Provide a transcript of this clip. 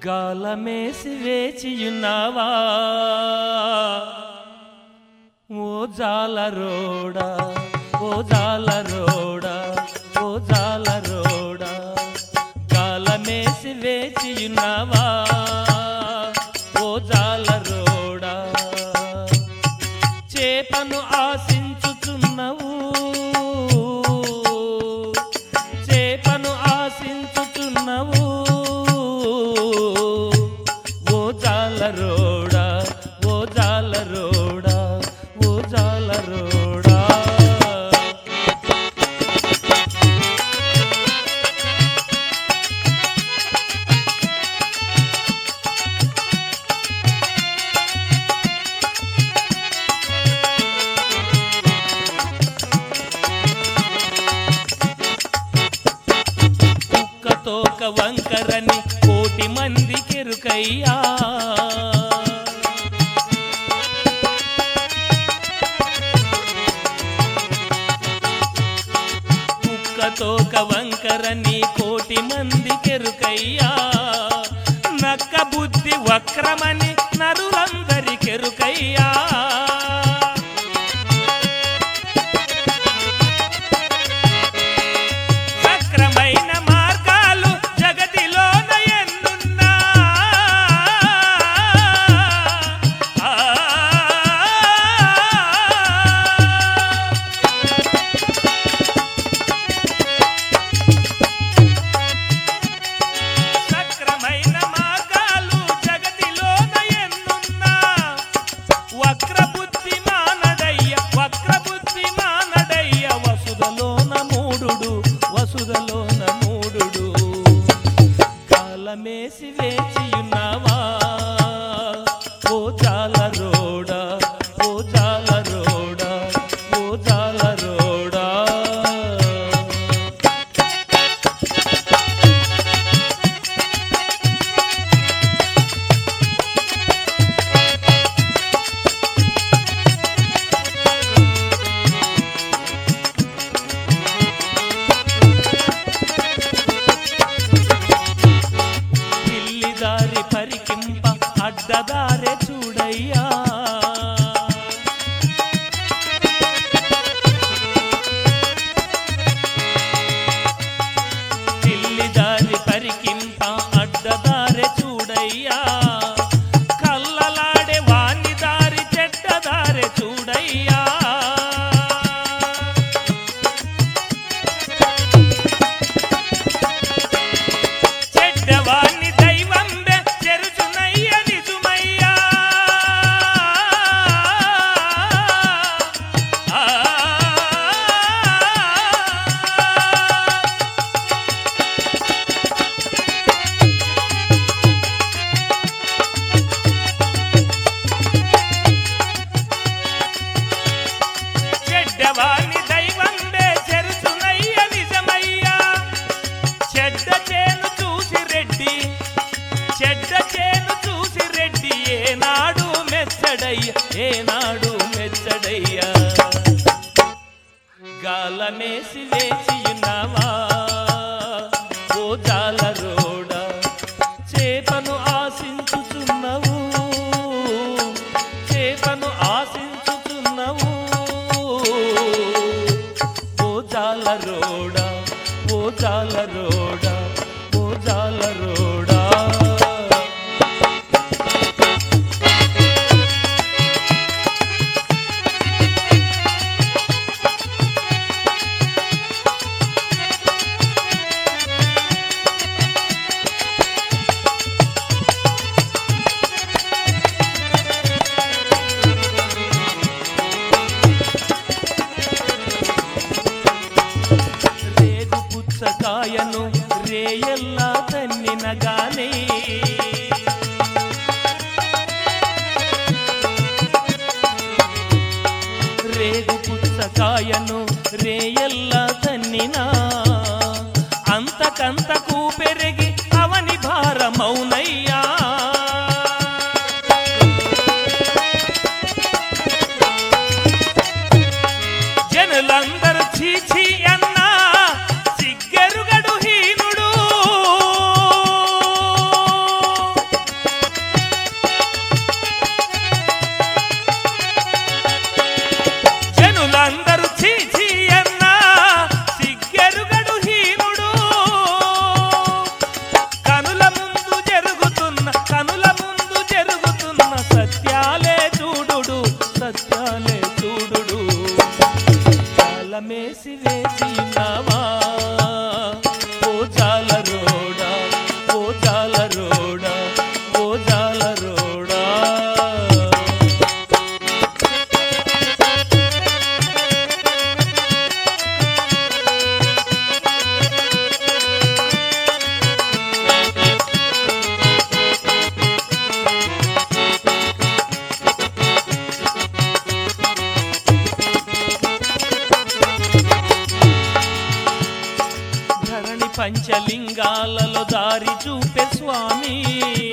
గాలమేసి వేచియున్నావా ఓ జాలరోడా ఓ జాలరోడా ఓ జాలరోడా గాలమేసి వేచియున్నావా ఓ జాలరోడా చేపను ఆశించుచున్నవు చేపను ఆశించుచున్నవు ఓ జాలరోడా ఓ జాలరోడా ఓ జాలరోడా కుక్కతోక వంకరని కోటి మంది కెరుకయ్యా కుక్కతోక వంకరని కోటి మంది కెరుకయ్యా నక్క బుద్ధి వక్రమని నరులందరి కెరుకయ్యా సక్రమైన మార్గాలు జగతిలోన ఎన్నున్నా ఆ. సక్రమైన మార్గాలు జగతిలోన ఎన్నున్నా వక్రబుద్ధి మానడయ్య వక్రబుద్ధి మానడయ్య వసుదలోన మూడుడు వసుదలోన మూడుడు కాలమేసి వేచియున్నావా ఓ జాల రోడా ఓ జాల రోడా ఓ జాల రోడా పిల్లిదారి పరికింప అడ్డదారే చూడయ్యా పిల్లిదారి పరికింప అడ్డదారే చూడయ్యా కల్లలాడే వాణి దారి చెడ్డదారే చూడయ్యా చెడ్డవాణ్ణి దైవంబె చెరుచునయ్య నిజమయ్యా ఆ. చెడ్డవాణ్ణి దైవంబె చెరుచునయ్య నిజమయ్యా చెడ్డ చేను చూసి రెడ్డి చెడ్డ చేను చూసి రెడ్డి ఏనాడు మెచ్చడయ్య ఏనాడు మెచ్చడయ్య గాలమేసి వేచియున్నావా ఓ జాల రోడా చేపను ఆశించుచున్నవు చేపను ఆశించుచున్నవు ఓ జాల రోడా ఓ జాల రోడా ఓ జాల రోడా రేగు పుచ్చకాయను రేయల్లా తన్నిన గాని రేగు పుచ్చకాయను రేయల్లా తన్నిన అంతకంతకు పెరిగి అవని భారమౌనయ్యా జనులందరూ చీచి అన్నా సిగ్గెరుగడు హీనుడు పంచలింగాలలో దారి చూపే స్వామి